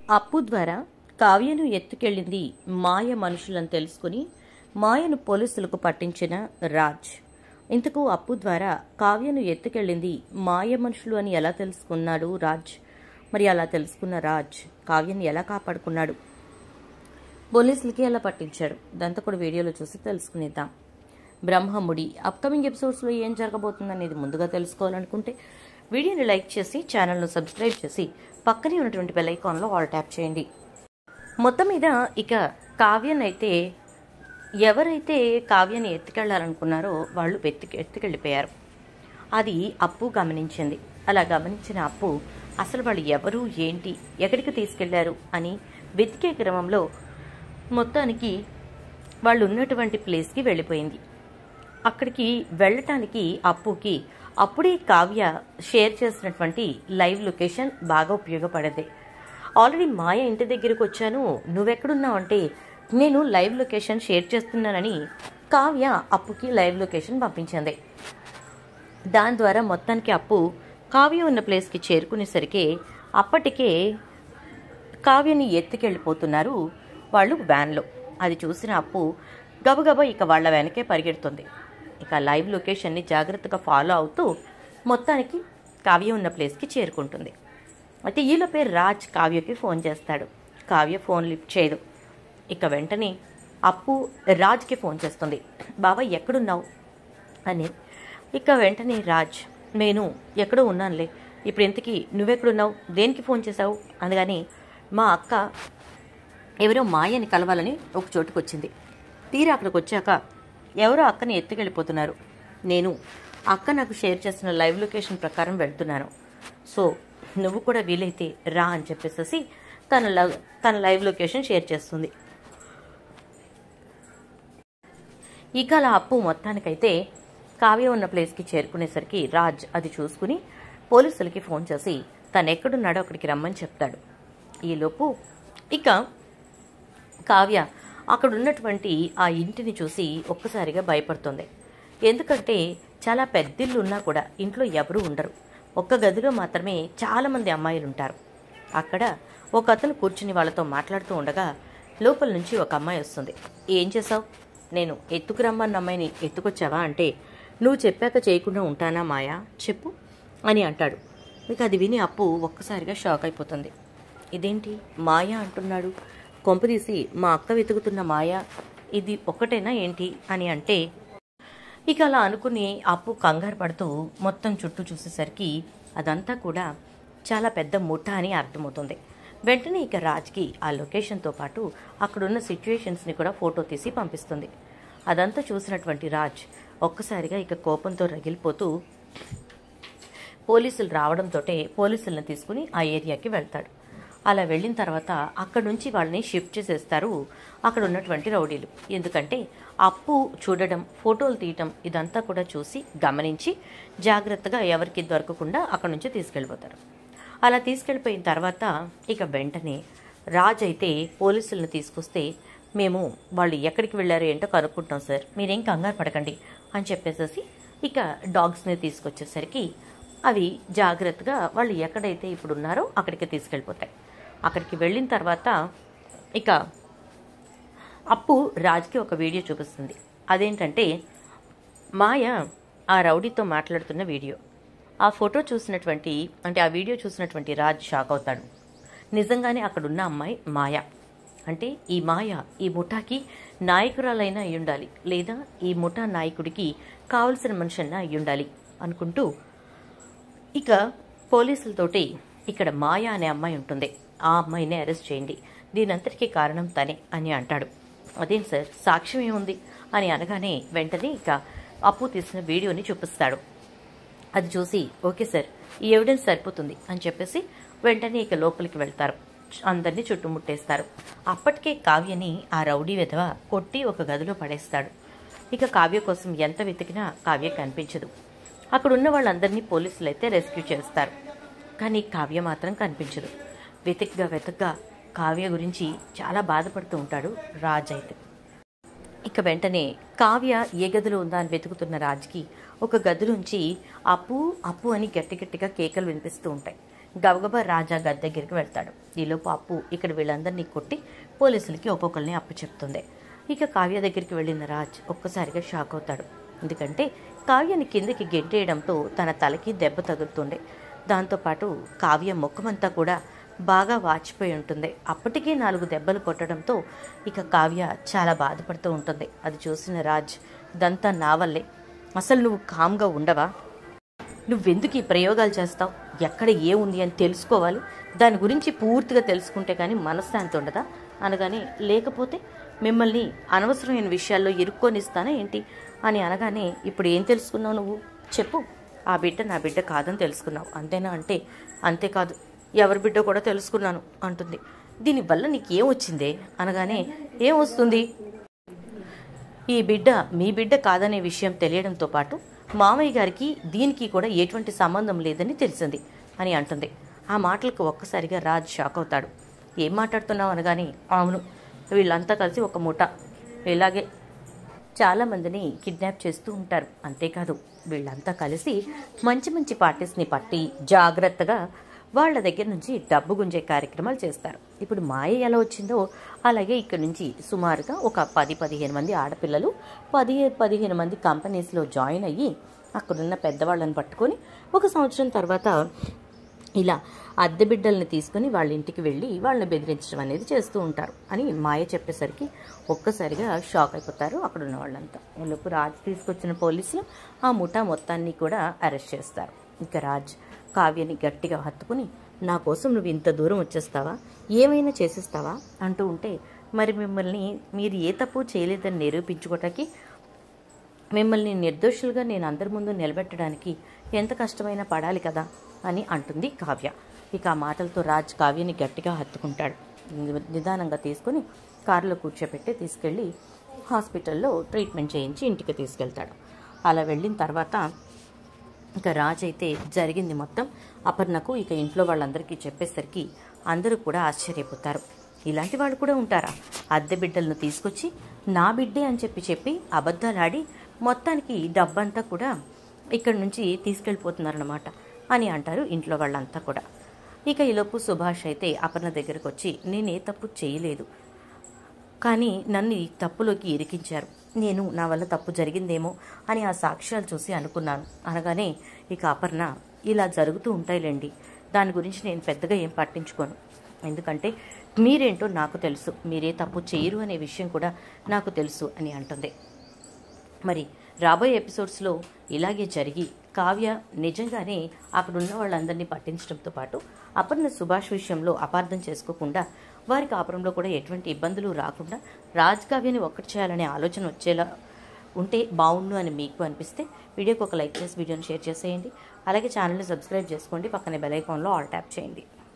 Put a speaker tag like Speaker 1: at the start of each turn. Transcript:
Speaker 1: అప్పు ద్వారా కావ్యను ఎత్తుకెళ్ళింది మాయ మనుషులని తెలుసుకుని మాయను పోలీసులకు పట్టించిన రాజ్ ఇంతకు అప్పు ద్వారా కావ్యను ఎత్తుకెళ్ళింది మాయ మనుషులు అని ఎలా తెలుసుకున్నాడు రాజ్ మరి అలా తెలుసుకున్న రాజ్ కావ్యని ఎలా కాపాడుకున్నాడు పోలీసులకి ఎలా పట్టించాడు దాంతో కూడా వీడియోలో చూసి తెలుసుకునేద్దాం బ్రహ్మముడి అప్కమింగ్ ఎపిసోడ్స్లో ఏం జరగబోతుందనేది ముందుగా తెలుసుకోవాలనుకుంటే వీడియోని లైక్ చేసి ఛానల్ను సబ్స్క్రైబ్ చేసి పక్కనే ఉన్నటువంటి బెల్ ఐకాన్లో ఆల్ ట్యాప్ చేయండి మొత్తం మీద ఇక కావ్యనైతే ఎవరైతే కావ్యని ఎత్తుకెళ్లాలనుకున్నారో వాళ్ళు ఎత్తుకు ఎత్తుకెళ్ళిపోయారు అది అప్పు గమనించింది అలా గమనించిన అప్పు అసలు వాళ్ళు ఎవరు ఏంటి ఎక్కడికి తీసుకెళ్లారు అని వెతికే క్రమంలో మొత్తానికి వాళ్ళు ఉన్నటువంటి ప్లేస్కి వెళ్ళిపోయింది అక్కడికి వెళ్ళటానికి అప్పుకి అప్పుడే కావ్య షేర్ చేసినటువంటి లైవ్ లొకేషన్ బాగా ఉపయోగపడేది ఆల్రెడీ మాయ ఇంటి దగ్గరికి వచ్చాను నువ్వెక్కడున్నావు అంటే నేను లైవ్ లొకేషన్ షేర్ చేస్తున్నానని కావ్య అప్పుకి లైవ్ లొకేషన్ పంపించింది దాని ద్వారా మొత్తానికి అప్పు కావ్య ఉన్న ప్లేస్కి చేరుకునేసరికి అప్పటికే కావ్యని ఎత్తుకెళ్ళిపోతున్నారు వాళ్ళు వ్యాన్లో అది చూసిన అప్పు గబగబా ఇక వాళ్ళ వెనకే పరిగెడుతుంది ఇక లైవ్ లొకేషన్ని జాగ్రత్తగా ఫాలో అవుతూ మొత్తానికి కావ్య ఉన్న ప్లేస్కి చేరుకుంటుంది అయితే ఈలో పేరు రాజ్ కావ్యకి ఫోన్ చేస్తాడు కావ్య ఫోన్ లిఫ్ట్ చేయదు ఇక వెంటనే అప్పు రాజ్కి ఫోన్ చేస్తుంది బాబా ఎక్కడున్నావు అని ఇక వెంటనే రాజ్ నేను ఎక్కడో ఉన్నానులే ఇప్పుడు ఇంతకీ నువ్వెక్కడున్నావు దేనికి ఫోన్ చేశావు అందుకని మా అక్క ఎవరో మాయని కలవాలని ఒక చోటుకు వచ్చింది తీరా అక్కడికి వచ్చాక ఎవరో అక్కని ఎత్తుకెళ్ళిపోతున్నారు నేను అక్క నాకు షేర్ చేసిన లైవ్ లొకేషన్ ప్రకారం వెళ్తున్నాను సో నువ్వు కూడా వీలైతే రా అని చెప్పేసి తన లవ్ తన లైవ్ లొకేషన్ షేర్ చేస్తుంది ఇక అలా అప్పు మొత్తానికైతే కావ్య ఉన్న ప్లేస్కి చేరుకునేసరికి రాజ్ అది చూసుకుని పోలీసులకి ఫోన్ చేసి తను ఎక్కడున్నాడో అక్కడికి రమ్మని చెప్తాడు ఈలోపు ఇక కావ్య అక్కడ ఉన్నటువంటి ఆ ఇంటిని చూసి ఒక్కసారిగా భయపడుతుంది ఎందుకంటే చాలా పెద్దిల్లు ఉన్నా కూడా ఇంట్లో ఎవరూ ఉండరు ఒక్క గదిలో మాత్రమే చాలామంది అమ్మాయిలు ఉంటారు అక్కడ ఒక అతను కూర్చుని వాళ్ళతో మాట్లాడుతూ ఉండగా లోపల నుంచి ఒక అమ్మాయి వస్తుంది ఏం చేసావు నేను ఎత్తుకురమ్మన్న అమ్మాయిని ఎత్తుకొచ్చావా అంటే నువ్వు చెప్పాక చేయకుండా ఉంటానా మాయా చెప్పు అని అంటాడు మీకు అది విని అప్పు ఒక్కసారిగా షాక్ అయిపోతుంది ఇదేంటి మాయా అంటున్నాడు కొంపదీసి మా అక్క వెతుకుతున్న మాయ ఇది ఒక్కటేనా ఏంటి అని అంటే ఇక అలా అనుకుని అప్పు కంగారు పడుతూ మొత్తం చుట్టూ చూసేసరికి అదంతా కూడా చాలా పెద్ద ముఠ అని అర్థమవుతుంది వెంటనే ఇక రాజ్కి ఆ లొకేషన్తో పాటు అక్కడున్న సిచ్యుయేషన్స్ని కూడా ఫోటో తీసి పంపిస్తుంది అదంతా చూసినటువంటి రాజ్ ఒక్కసారిగా ఇక కోపంతో రగిలిపోతూ పోలీసులు రావడంతో పోలీసులను తీసుకుని ఆ ఏరియాకి వెళ్తాడు అలా వెళ్ళిన తర్వాత అక్కడ నుంచి వాళ్ళని షిఫ్ట్ చేసేస్తారు అక్కడ ఉన్నటువంటి రౌడీలు ఎందుకంటే అప్పు చూడడం ఫోటోలు తీయటం ఇదంతా కూడా చూసి గమనించి జాగ్రత్తగా ఎవరికి దొరకకుండా అక్కడ నుంచి తీసుకెళ్ళిపోతారు అలా తీసుకెళ్ళిపోయిన తర్వాత ఇక వెంటనే రాజ్ అయితే పోలీసులను తీసుకొస్తే మేము వాళ్ళు ఎక్కడికి వెళ్ళారో ఏంటో కనుక్కుంటాం సార్ మీరేం కంగారు పడకండి అని చెప్పేసేసి ఇక డాగ్స్ని తీసుకొచ్చేసరికి అవి జాగ్రత్తగా వాళ్ళు ఎక్కడైతే ఇప్పుడు ఉన్నారో అక్కడికి తీసుకెళ్ళిపోతాయి అక్కడికి వెళ్ళిన తర్వాత ఇక అప్పు రాజ్కి ఒక వీడియో చూపిస్తుంది అదేంటంటే మాయ ఆ రౌడీతో మాట్లాడుతున్న వీడియో ఆ ఫోటో చూసినటువంటి అంటే ఆ వీడియో చూసినటువంటి రాజ్ షాక్ అవుతాడు నిజంగానే అక్కడున్న అమ్మాయి మాయ అంటే ఈ మాయ ఈ ముఠాకి నాయకురాలైనా అయి ఉండాలి లేదా ఈ ముఠా నాయకుడికి కావలసిన మనిషి అన్నా అయి ఉండాలి అనుకుంటూ ఇక పోలీసులతోటి ఇక్కడ మాయ అనే అమ్మాయి ఉంటుంది ఆ అమ్మాయిని అరెస్ట్ చేయండి దీనంతటికీ కారణం తనే అని అంటాడు అదేం సార్ సాక్ష్యం ఏముంది అని అనగానే వెంటనే ఇక అప్పు తీసిన వీడియోని చూపిస్తాడు అది చూసి ఓకే సార్ ఈ ఎవిడెన్స్ సరిపోతుంది అని చెప్పేసి వెంటనే ఇక లోపలికి వెళ్తారు అందరినీ చుట్టుముట్టేస్తారు అప్పటికే కావ్యని ఆ రౌడీ విధవ కొట్టి ఒక గదిలో పడేస్తాడు ఇక కావ్య కోసం ఎంత వెతికినా కావ్య కనిపించదు అక్కడ ఉన్న వాళ్ళందరినీ పోలీసులు అయితే రెస్క్యూ చేస్తారు కానీ కావ్య మాత్రం కనిపించదు వెతిగ్గా వెతగ్గా కావ్య గురించి చాలా బాధపడుతూ ఉంటాడు రాజ్ అయితే ఇక వెంటనే కావ్య ఏ గదిలో ఉందా అని వెతుకుతున్న రాజ్కి ఒక గది నుంచి అప్పు అప్పు అని గట్టి గట్టిగా కేకలు వినిపిస్తూ ఉంటాయి గబగబా రాజా గది దగ్గరికి వెళ్తాడు ఈలోపు అప్పు ఇక్కడ వీళ్ళందరినీ కొట్టి పోలీసులకి ఒక్కొక్కరిని అప్పు చెప్తుంది ఇక కావ్య దగ్గరికి వెళ్ళిన రాజ్ ఒక్కసారిగా షాక్ అవుతాడు ఎందుకంటే కావ్యని కిందకి గెంటేయడంతో తన తలకి దెబ్బ తగులుతుండే దాంతోపాటు కావ్య ముఖమంతా కూడా బాగా వాచిపోయి ఉంటుంది అప్పటికే నాలుగు దెబ్బలు కొట్టడంతో ఇక కావ్య చాలా బాధపడుతూ ఉంటుంది అది చూసిన రాజ్ ఇదంతా నా వల్లే అసలు నువ్వు కామ్గా ఉండవా నువ్వెందుకు ఈ ప్రయోగాలు చేస్తావు ఎక్కడ ఏముంది అని తెలుసుకోవాలి దాని గురించి పూర్తిగా తెలుసుకుంటే కానీ మనశ్శాంతి ఉండదా అనగానే లేకపోతే మిమ్మల్ని అనవసరమైన విషయాల్లో ఇరుక్కొనిస్తానా ఏంటి అని అనగానే ఇప్పుడు ఏం తెలుసుకున్నావు నువ్వు చెప్పు ఆ బిడ్డ నా బిడ్డ కాదని తెలుసుకున్నావు అంతేనా అంటే అంతేకాదు ఎవరి బిడ్డ కూడా తెలుసుకున్నాను అంటుంది దీనివల్ల నీకేం వచ్చిందే అనగానే ఏం వస్తుంది ఈ బిడ్డ మీ బిడ్డ కాదనే విషయం తెలియడంతో పాటు మామయ్య గారికి దీనికి కూడా ఎటువంటి సంబంధం లేదని తెలిసింది అని అంటుంది ఆ మాటలకు ఒక్కసారిగా రాజ్ షాక్ అవుతాడు ఏం మాట్లాడుతున్నావు అనగానే అవును వీళ్ళంతా కలిసి ఒక ముఠ ఇలాగే చాలామందిని కిడ్నాప్ చేస్తూ ఉంటారు అంతేకాదు వీళ్ళంతా కలిసి మంచి మంచి పార్టీస్ని పట్టి జాగ్రత్తగా వాళ్ళ దగ్గర నుంచి డబ్బు గుంజే కార్యక్రమాలు చేస్తారు ఇప్పుడు మాయ ఎలా వచ్చిందో అలాగే ఇక్కడ నుంచి సుమారుగా ఒక పది పదిహేను మంది ఆడపిల్లలు పది పదిహేను మంది కంపెనీస్లో జాయిన్ అయ్యి అక్కడున్న పెద్దవాళ్ళని పట్టుకొని ఒక సంవత్సరం తర్వాత ఇలా అద్దె బిడ్డల్ని తీసుకుని వాళ్ళ ఇంటికి వెళ్ళి వాళ్ళని బెదిరించడం అనేది చేస్తూ ఉంటారు అని మాయ చెప్పేసరికి ఒక్కసారిగా షాక్ అయిపోతారు అక్కడ ఉన్న వాళ్ళంతా ఈలోపు రాజ్ తీసుకొచ్చిన పోలీసులు ఆ ముఠా మొత్తాన్ని కూడా అరెస్ట్ చేస్తారు ఇక రాజ్ కావ్యని గట్టిగా హత్తుకుని నా కోసం నువ్వు ఇంత దూరం వచ్చేస్తావా ఏమైనా చేసేస్తావా అంటూ ఉంటే మరి మిమ్మల్ని మీరు ఏ తప్పు చేయలేదని నిరూపించుకోవటానికి మిమ్మల్ని నిర్దోషులుగా నేను అందరి ముందు నిలబెట్టడానికి ఎంత కష్టమైనా పడాలి కదా అని అంటుంది కావ్య ఇక ఆ మాటలతో రాజ్ కావ్యని గట్టిగా హత్తుకుంటాడు నిదానంగా తీసుకుని కారులో కూర్చోబెట్టి తీసుకెళ్ళి హాస్పిటల్లో ట్రీట్మెంట్ చేయించి ఇంటికి తీసుకెళ్తాడు అలా వెళ్ళిన తర్వాత ఇక రాజ్ అయితే జరిగింది మొత్తం అపర్ణకు ఇక ఇంట్లో వాళ్ళందరికీ చెప్పేసరికి అందరూ కూడా ఆశ్చర్యపోతారు ఇలాంటి వాళ్ళు కూడా ఉంటారా అద్దె బిడ్డలను తీసుకొచ్చి నా బిడ్డే అని చెప్పి చెప్పి అబద్ధాలాడి మొత్తానికి డబ్బంతా కూడా ఇక్కడి నుంచి తీసుకెళ్ళిపోతున్నారనమాట అని అంటారు ఇంట్లో వాళ్ళంతా కూడా ఇక ఈలోపు సుభాష్ అయితే అపర్ణ దగ్గరకు వచ్చి నేనే తప్పు చేయలేదు కానీ నన్ను ఈ తప్పులోకి ఇరికించారు నేను నా వల్ల తప్పు జరిగిందేమో అని ఆ సాక్ష్యాలు చూసి అనుకున్నాను అనగానే ఇక అపర్ణ ఇలా జరుగుతూ ఉంటాయిలేండి దాని గురించి నేను పెద్దగా ఏం పట్టించుకోను ఎందుకంటే మీరేంటో నాకు తెలుసు మీరే తప్పు చేయరు అనే విషయం కూడా నాకు తెలుసు అని అంటుంది మరి రాబోయే ఎపిసోడ్స్లో ఇలాగే జరిగి కావ్య నిజంగానే అక్కడ ఉన్న వాళ్ళందరినీ పట్టించడంతో పాటు అపర్ణ సుభాష్ విషయంలో అపార్థం చేసుకోకుండా వారి కాపురంలో కూడా ఎటువంటి ఇబ్బందులు రాకుండా రాజ్ కావ్యని ఒక్కటి చేయాలనే ఆలోచన వచ్చేలా ఉంటే బాగుండు అని మీకు అనిపిస్తే వీడియోకి ఒక లైక్ చేసి వీడియోని షేర్ చేసేయండి అలాగే ఛానల్ని సబ్స్క్రైబ్ చేసుకోండి పక్కనే బెల్ ఐకాన్లో ఆల్ ట్యాప్ చేయండి